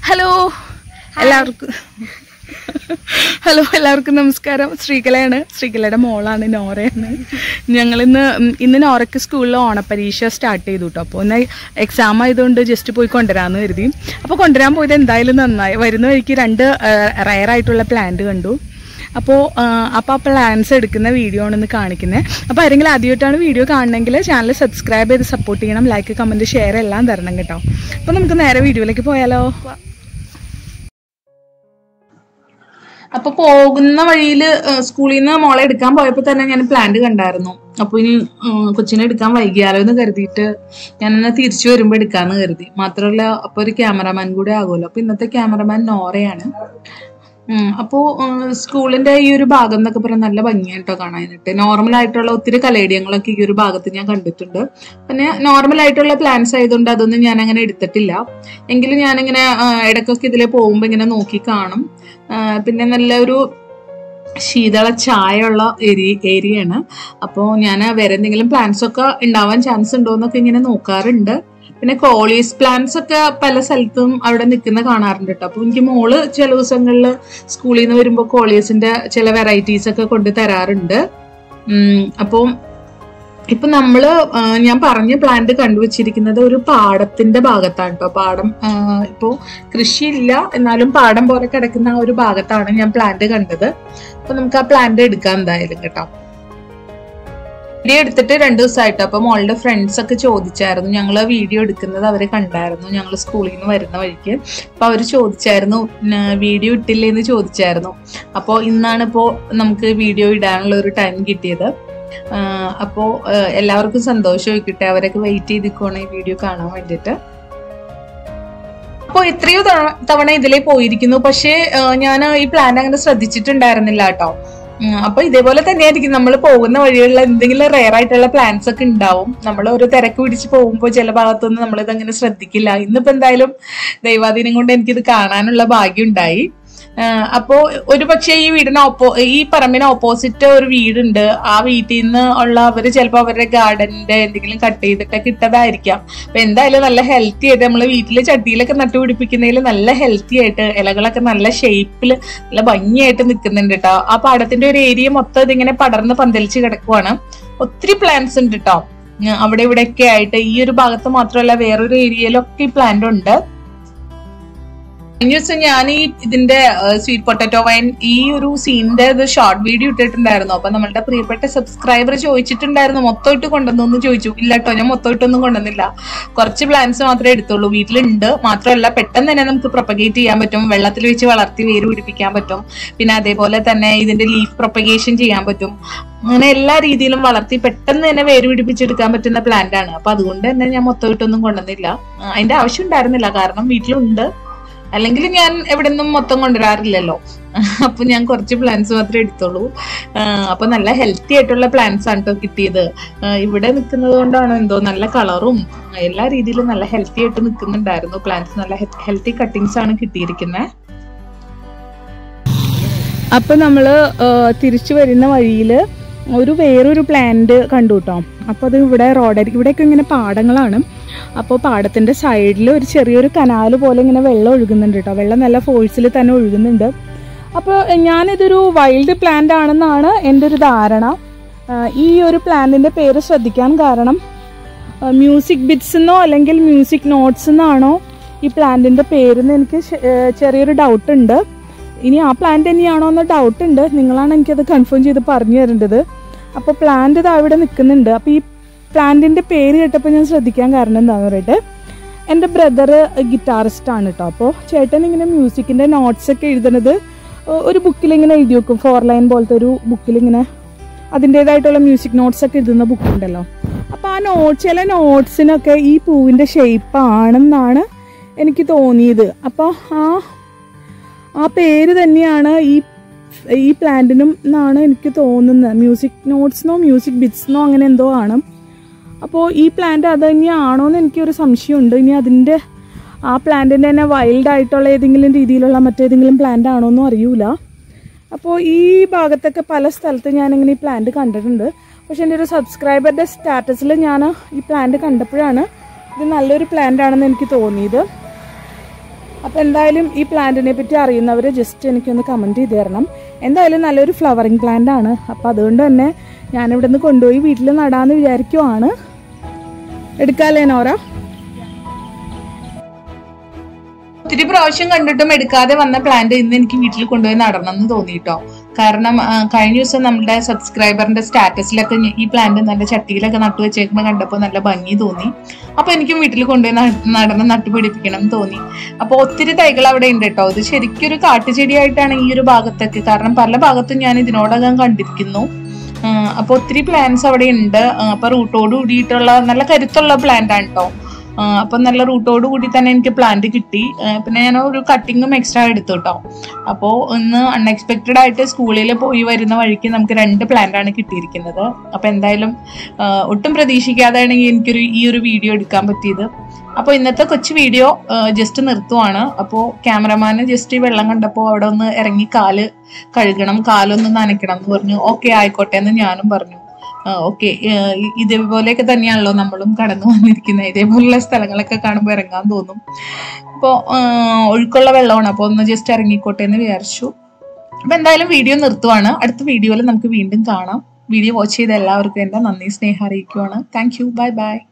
hello എല്ലാവർക്കും hello എല്ലാവർക്കും നമസ്കാരം ശ്രീകലയാണ് ശ്രീകലയുടെ മോളാണ് നോറയാണ് ഞങ്ങളിന്ന് ഉം, ഇന്ന് നോറയ്ക്ക് സ്കൂളിൽ ഓണപ്പരീക്ഷ സ്റ്റാർട്ട് ചെയ്തു കേട്ടോ അപ്പോൾ ഒന്ന് എക്സാം ആയതുകൊണ്ട് ജസ്റ്റ് പോയി കൊണ്ടുവരാമെന്ന് കരുതി അപ്പോൾ കൊണ്ടുവരാൻ പോയത് എന്തായാലും നന്നായി വരുന്ന വഴിക്ക് രണ്ട് റയറായിട്ടുള്ള പ്ലാന്റ് കണ്ടു അപ്പോൾ അപ്പോൾ ആ പ്ലാൻസ് എടുക്കുന്ന വീഡിയോ ആണ് ഇന്ന് കാണിക്കുന്നത് അപ്പോൾ ആരെങ്കിലും ആദ്യമായിട്ടാണ് വീഡിയോ കാണണമെങ്കിൽ ചാനൽ സബ്സ്ക്രൈബ് ചെയ്ത് സപ്പോർട്ട് ചെയ്യണം ലൈക്ക് കമൻറ്റ് ഷെയർ എല്ലാം തരണം കേട്ടോ അപ്പോൾ നമുക്ക് നേരെ വീഡിയോയിലേക്ക് പോയാലോ അപ്പൊ പോകുന്ന വഴിയിൽ സ്കൂളിൽ നിന്ന് മോളെ എടുക്കാൻ പോയപ്പോ തന്നെ ഞാൻ പ്ലാന്റ് കണ്ടായിരുന്നു അപ്പൊ ഇനി ഉം, കൊച്ചിനെ എടുക്കാൻ വൈകിയാലോ എന്ന് കരുതിയിട്ട് ഞാൻ എന്നാ തിരിച്ചു വരുമ്പോ എടുക്കാന്ന് കരുതി മാത്രമല്ല അപ്പൊ ഒരു ക്യാമറമാൻ കൂടെ ആകുമല്ലോ അപ്പൊ ഇന്നത്തെ ക്യാമറമാൻ നോറയാണ് ഉം, അപ്പോ ഉം, സ്കൂളിന്റെ ഈ ഒരു ഭാഗം എന്നൊക്കെ പറഞ്ഞാൽ നല്ല ഭംഗിയാണ് കേട്ടോ കാണാനായിട്ട് നോർമൽ ആയിട്ടുള്ള ഒത്തിരി കലേഡിയങ്ങളൊക്കെ ഈ ഒരു ഭാഗത്ത് ഞാൻ കണ്ടിട്ടുണ്ട് പിന്നെ നോർമൽ ആയിട്ടുള്ള പ്ലാൻസ് ആയതുകൊണ്ട് അതൊന്നും ഞാൻ അങ്ങനെ എടുത്തിട്ടില്ല എങ്കിലും ഞാനിങ്ങനെ ആ, ഇടയ്ക്കൊക്കെ ഇതിലെ പോകുമ്പോൾ ഇങ്ങനെ നോക്കി കാണും ആ, പിന്നെ നല്ലൊരു ശീതള ചായയുള്ള ഏരിയ ഏരിയയാണ് അപ്പോൾ ഞാൻ വേറെ എന്തെങ്കിലും പ്ലാന്റ്സ് ഒക്കെ ഉണ്ടാവാൻ ചാൻസ് ഉണ്ടോ എന്നൊക്കെ ഇങ്ങനെ നോക്കാറുണ്ട് പിന്നെ കോളീസ് പ്ലാന്റ്സ് ഒക്കെ പല സ്ഥലത്തും അവിടെ നിൽക്കുന്ന കാണാറുണ്ട് കേട്ടോ അപ്പോൾ എനിക്ക് മോള് ചില ദിവസങ്ങളിൽ സ്കൂളിൽ നിന്ന് വരുമ്പോൾ കോളീസിന്റെ ചില വെറൈറ്റീസ് ഒക്കെ കൊണ്ട് തരാറുണ്ട് ഉം, അപ്പോൾ ഇപ്പൊ നമ്മള് ആ, ഞാൻ പറഞ്ഞ പ്ലാന്റ് കണ്ടുവച്ചിരിക്കുന്നത് ഒരു പാടത്തിന്റെ ഭാഗത്താണ് കേട്ടോ പാടം ആ, ഇപ്പോ കൃഷിയില്ല എന്നാലും പാടം പോലെ കിടക്കുന്ന ആ ഒരു ഭാഗത്താണ് ഞാൻ പ്ലാന്റ് കണ്ടത് അപ്പൊ നമുക്ക് ആ പ്ലാന്റ് എടുക്കാം എന്തായാലും കേട്ടോ വീഡിയോ എടുത്തിട്ട് രണ്ടു ദിവസമായിട്ട് അപ്പൊ മോളുടെ ഫ്രണ്ട്സ് ഒക്കെ ചോദിച്ചായിരുന്നു ഞങ്ങൾ വീഡിയോ എടുക്കുന്നത് അവരെ കണ്ടായിരുന്നു ഞങ്ങൾ സ്കൂളിൽ നിന്ന് വരുന്ന വഴിക്ക് അപ്പൊ അവര് ചോദിച്ചായിരുന്നു വീഡിയോ ഇട്ടില്ലേ എന്ന് ചോദിച്ചായിരുന്നു അപ്പോൾ ഇന്നാണ് ഇപ്പോൾ നമുക്ക് വീഡിയോ ഇടാനുള്ള ഒരു ടൈം കിട്ടിയത് ആഹ് അപ്പോ ആഹ് എല്ലാവർക്കും സന്തോഷമായിക്കട്ടെ അവരൊക്കെ വെയിറ്റ് ചെയ്തിക്കോണം ഈ വീഡിയോ കാണാൻ വേണ്ടിയിട്ട് അപ്പോൾ എത്രയോ തവണ- തവണ ഇതിലേ പോയിരിക്കുന്നു പക്ഷേ ഞാൻ ഈ പ്ലാൻ അങ്ങനെ ശ്രദ്ധിച്ചിട്ടുണ്ടായിരുന്നില്ല കേട്ടോ ഉം, അപ്പൊ ഇതേപോലെ തന്നെയായിരിക്കും നമ്മൾ പോകുന്ന വഴികളിൽ എന്തെങ്കിലും റെയർ ആയിട്ടുള്ള പ്ലാൻസ് ഒക്കെ ഉണ്ടാവും നമ്മൾ ഒരു തിരക്ക് പിടിച്ച് പോകുമ്പോൾ ചില ഭാഗത്തൊന്നും നമ്മൾ ഇതങ്ങനെ ശ്രദ്ധിക്കില്ല ഇന്നിപ്പോ എന്തായാലും ദൈവാധീനം കൊണ്ട് എനിക്കിത് കാണാനുള്ള ഭാഗ്യം ഉണ്ടായി ആഹ് അപ്പോ ഒരു പക്ഷേ ഈ വീടിന് ഓപ്പോ ഈ പറമ്പിന് ഓപ്പോസിറ്റ് ഒരു വീടുണ്ട് ആ വീട്ടിൽ നിന്ന് ഉള്ള അവര് ചിലപ്പോൾ അവരുടെ ഗാർഡന്റെ എന്തെങ്കിലും കട്ട് ചെയ്തിട്ടൊക്കെ ഇട്ടതായിരിക്കാം അപ്പൊ എന്തായാലും നല്ല ഹെൽത്തി ആയിട്ട് നമ്മൾ വീട്ടില് ചട്ടിയിലൊക്കെ നട്ടുപിടിപ്പിക്കുന്നതിൽ നല്ല ഹെൽത്തി ആയിട്ട് ഇലകളൊക്കെ നല്ല ഷേപ്പിൽ നല്ല ഭംഗിയായിട്ട് നിൽക്കുന്നുണ്ട് കേട്ടോ ആ പാടത്തിന്റെ ഒരു ഏരിയ മൊത്തം ഇതിങ്ങനെ പടർന്ന് പന്തലിച്ച് കിടക്കുവാണ് ഒത്തിരി പ്ലാന്റ്സ് ഉണ്ട് കേട്ടോ ഉം, അവിടെ ഇവിടെയൊക്കെ ആയിട്ട് ഈ ഒരു ഭാഗത്ത് മാത്രമല്ല വേറൊരു ഏരിയയിലൊക്കെ ഈ പ്ലാന്റ് ഉണ്ട് കഴിഞ്ഞ ദിവസം ഞാൻ ഈ ഇതിന്റെ സ്വീറ്റ് പൊട്ടറ്റോ വൈൻ ഈ ഒരു സീനിന്റെ ഇത് ഷോർട്ട് വീഡിയോ ഇട്ടിട്ടുണ്ടായിരുന്നു അപ്പൊ നമ്മളുടെ പ്രിയപ്പെട്ട സബ്സ്ക്രൈബർ ചോദിച്ചിട്ടുണ്ടായിരുന്നു മൊത്തമായിട്ട് കൊണ്ടുവന്നു എന്ന് ചോദിച്ചു ഇല്ല കേട്ടോ ഞാൻ മൊത്തമായിട്ടൊന്നും കൊണ്ടുവന്നില്ല കുറച്ച് പ്ലാന്റ്സ് മാത്രമേ എടുത്തുള്ളൂ വീട്ടിലുണ്ട് മാത്രമല്ല പെട്ടെന്ന് തന്നെ നമുക്ക് പ്രൊപ്പഗേറ്റ് ചെയ്യാൻ പറ്റും വെള്ളത്തിൽ വെച്ച് വളർത്തി വേര് പിടിപ്പിക്കാൻ പറ്റും പിന്നെ അതേപോലെ തന്നെ ഇതിന്റെ ലീഫ് പ്രൊപ്പഗേഷൻ ചെയ്യാൻ പറ്റും അങ്ങനെ എല്ലാ രീതിയിലും വളർത്തി പെട്ടെന്ന് തന്നെ വേര് പിടിപ്പിച്ചെടുക്കാൻ പറ്റുന്ന പ്ലാന്റ് ആണ് അപ്പൊ അതുകൊണ്ട് തന്നെ ഞാൻ മൊത്തമായിട്ടൊന്നും കൊണ്ടുവന്നില്ല ആ, അതിന്റെ ആവശ്യം ഉണ്ടായിരുന്നില്ല കാരണം വീട്ടിലുണ്ട് അല്ലെങ്കിൽ ഞാൻ എവിടെ നിന്നും മൊത്തം കൊണ്ടുവരാറില്ലല്ലോ അപ്പൊ ഞാൻ കുറച്ച് പ്ലാന്റ്സ് മാത്രമേ എടുത്തുള്ളൂ ആഹ് അപ്പൊ നല്ല ഹെൽത്തി ആയിട്ടുള്ള പ്ലാന്റ്സ് ആണ് കേട്ടോ കിട്ടിയത് ആഹ് ഇവിടെ നിൽക്കുന്നത് കൊണ്ടാണോ എന്തോ നല്ല കളറും എല്ലാ രീതിയിലും നല്ല ഹെൽത്തി ആയിട്ട് നിൽക്കുന്നുണ്ടായിരുന്നു പ്ലാന്റ്സ് നല്ല ഹെൽത്തി കട്ടിങ്സ് ആണ് കിട്ടിയിരിക്കുന്നത് അപ്പോൾ നമ്മൾ തിരിച്ചു വരുന്ന വഴിയിൽ ഒരു വേറൊരു പ്ലാന്റ് കണ്ടു കേട്ടോ അപ്പോൾ അത് ഇവിടെ റോഡ് ഇവിടെയൊക്കെ ഇങ്ങനെ പാടങ്ങളാണ് അപ്പോൾ പാടത്തിൻ്റെ സൈഡിൽ ഒരു ചെറിയൊരു കനാല് പോലെ ഇങ്ങനെ വെള്ളം ഒഴുകുന്നുണ്ട് കേട്ടോ വെള്ളം നല്ല ഫോഴ്സിൽ തന്നെ ഒഴുകുന്നുണ്ട് അപ്പോൾ ഞാനിതൊരു വൈൽഡ് പ്ലാന്റ് ആണെന്നാണ് എൻ്റെ ഒരു ധാരണ ആ, ഈ ഒരു പ്ലാന്റിൻ്റെ പേര് ശ്രദ്ധിക്കാൻ കാരണം മ്യൂസിക് ബിറ്റ്സ് എന്നോ അല്ലെങ്കിൽ മ്യൂസിക് നോട്ട്സ് എന്നാണോ ഈ പ്ലാന്റിൻ്റെ പേരെന്ന് എനിക്ക് ശ- ഏ, ചെറിയൊരു ഡൗട്ട് ഉണ്ട് ഇനി ആ പ്ലാന്റ് തന്നെയാണോ എന്ന് ഡൗട്ട് ഉണ്ട് നിങ്ങളാണ് എനിക്കത് കൺഫേം ചെയ്ത് പറഞ്ഞു തരേണ്ടത് അപ്പോൾ പ്ലാന്റ് ഇത് അവിടെ നിൽക്കുന്നുണ്ട് അപ്പോൾ ഈ പ്ലാന്റിൻ്റെ പേര് കേട്ടപ്പോൾ ഞാൻ ശ്രദ്ധിക്കാൻ കാരണം എന്താണെന്ന് പറയട്ടെ എൻ്റെ ബ്രദർ ഗിറ്റാറിസ്റ്റ് ആണ് കേട്ടോ അപ്പോൾ ചേട്ടൻ ഇങ്ങനെ മ്യൂസിക്കിൻ്റെ നോട്ട്സ് ഒക്കെ എഴുതുന്നത് ഒ- ഒരു ബുക്കിൽ ഇങ്ങനെ എഴുതി വെക്കും ഫോർ ലൈൻ പോലത്തെ ഒരു ബുക്കിൽ ഇങ്ങനെ അതിൻ്റേതായിട്ടുള്ള മ്യൂസിക് നോട്ട്സ് ഒക്കെ എഴുതുന്ന ബുക്കുണ്ടല്ലോ അപ്പോൾ ആ നോട്ട് ചില നോട്ട്സിനൊക്കെ ഈ പൂവിൻ്റെ ഷേപ്പ് ആണെന്നാണ് എനിക്ക് തോന്നിയത് അപ്പോൾ ആ ആ പേര് തന്നെയാണ് ഈ ഈ പ്ലാന്റിനും എന്നാണ് എനിക്ക് തോന്നുന്നത് മ്യൂസിക് നോട്ട്സിനോ മ്യൂസിക് ബിറ്റ്സിനോ അങ്ങനെ എന്തോ ആണ് അപ്പോൾ ഈ പ്ലാന്റ് അത് തന്നെയാണോ എന്ന് എനിക്കൊരു സംശയമുണ്ട് ഇനി അതിൻ്റെ ആ പ്ലാന്റിൻ്റെ തന്നെ വൈൽഡ് ആയിട്ടുള്ള ഏതെങ്കിലും രീതിയിലുള്ള മറ്റേതെങ്കിലും പ്ലാന്റ് ആണോ എന്നും അറിയൂല അപ്പോൾ ഈ ഭാഗത്തൊക്കെ പല സ്ഥലത്ത് ഞാനിങ്ങനെ ഈ പ്ലാന്റ് കണ്ടിട്ടുണ്ട് പക്ഷെ എൻ്റെ ഒരു സബ്സ്ക്രൈബറുടെ സ്റ്റാറ്റസിൽ ഞാൻ ഈ പ്ലാന്റ് കണ്ടപ്പോഴാണ് ഇത് നല്ലൊരു പ്ലാന്റ് ആണെന്ന് എനിക്ക് തോന്നിയത് അപ്പോൾ എന്തായാലും ഈ പ്ലാന്റിനെ പറ്റി അറിയുന്നവർ ജസ്റ്റ് എനിക്കൊന്ന് കമൻറ്റ് ചെയ്ത് തരണം എന്തായാലും നല്ലൊരു ഫ്ലവറിങ് പ്ലാന്റ് ആണ് അപ്പോൾ അതുകൊണ്ട് തന്നെ ഞാനിവിടെ നിന്ന് കൊണ്ടുപോയി വീട്ടിൽ നടാമെന്ന് വിചാരിക്കുവാണ് എടുക്കാല്ലേ നോറ ഒത്തിരി പ്രാവശ്യം കണ്ടിട്ടും എടുക്കാതെ വന്ന പ്ലാന്റ് ഇന്ന് എനിക്ക് വീട്ടിൽ കൊണ്ടുപോയി നടണം എന്ന് തോന്നിട്ടോ കാരണം ആ, കഴിഞ്ഞ ദിവസം നമ്മുടെ സബ്സ്ക്രൈബറിന്റെ സ്റ്റാറ്റസിലൊക്കെ ഞ- ഈ പ്ലാന്റ് നല്ല ചട്ടിയിലൊക്കെ നട്ടു വെച്ചേക്കുമ്പോൾ കണ്ടപ്പോൾ നല്ല ഭംഗി തോന്നി അപ്പൊ എനിക്കും വീട്ടിൽ കൊണ്ടുപോയി ന- നടണം നട്ടുപിടിപ്പിക്കണം എന്ന് തോന്നി അപ്പോൾ ഒത്തിരി തൈകൾ അവിടെ ഉണ്ട് കേട്ടോ ഇത് ശരിക്കും ഒരു കാട്ടുചെടിയായിട്ടാണ് ഈ ഒരു ഭാഗത്തൊക്കെ കാരണം പല ഭാഗത്തും ഞാൻ ഇതിനോടകം കണ്ടിരിക്കുന്നു അപ്പോൾ ഒത്തിരി പ്ലാന്റ്സ് അവിടെ ഉണ്ട് അപ്പോൾ റൂട്ടോട് കൂടിയിട്ടുള്ള നല്ല കരുത്തുള്ള പ്ലാന്റ് ആണ് കേട്ടോ അപ്പം നല്ല റൂട്ടോട് കൂടി തന്നെ എനിക്ക് പ്ലാന്റ് കിട്ടി ആ, പിന്നെ ഞാൻ ഒരു കട്ടിങ്ങും എക്സ്ട്രാ എടുത്തു കേട്ടോ അപ്പോൾ ഇന്ന് അൺഎക്സ്പെക്റ്റഡ് ആയിട്ട് സ്കൂളിൽ പോയി വരുന്ന വഴിക്ക് നമുക്ക് രണ്ട് plant ആണ് കിട്ടിയിരിക്കുന്നത് അപ്പോൾ എന്തായാലും ആ, ഒട്ടും പ്രതീക്ഷിക്കാതെയാണ് എനിക്കൊരു ഈ ഒരു വീഡിയോ എടുക്കാൻ പറ്റിയത് അപ്പോൾ ഇന്നത്തെ കൊച്ചു വീഡിയോ ജസ്റ്റ് നിർത്തുവാണ് അപ്പോൾ ക്യാമറമാന് ജസ്റ്റ് ഈ വെള്ളം കണ്ടപ്പോൾ അവിടെ ഒന്ന് ഇറങ്ങി കാല് കഴുകണം കാലൊന്ന് നനയ്ക്കണം എന്ന് പറഞ്ഞു ഓക്കെ ആയിക്കോട്ടെ എന്ന് ഞാനും പറഞ്ഞു ഓക്കെ ഇതേപോലെയൊക്കെ തന്നെയാണല്ലോ നമ്മളും കടന്നു വന്നിരിക്കുന്നത് ഇതേപോലുള്ള സ്ഥലങ്ങളൊക്കെ കാണുമ്പോൾ ഇറങ്ങാൻ തോന്നും അപ്പോൾ ഒഴുക്കുള്ള വെള്ളമാണ് അപ്പോൾ ഒന്ന് ജസ്റ്റ് ഇറങ്ങിക്കോട്ടെ എന്ന് വിചാരിച്ചു അപ്പോൾ എന്തായാലും വീഡിയോ നിർത്തുവാണ് അടുത്ത വീഡിയോയിൽ നമുക്ക് വീണ്ടും കാണാം വീഡിയോ വാച്ച് ചെയ്ത എല്ലാവർക്കും എൻ്റെ നന്ദി സ്നേഹം അറിയിക്കുവാണ് താങ്ക് യു ബൈ ബൈ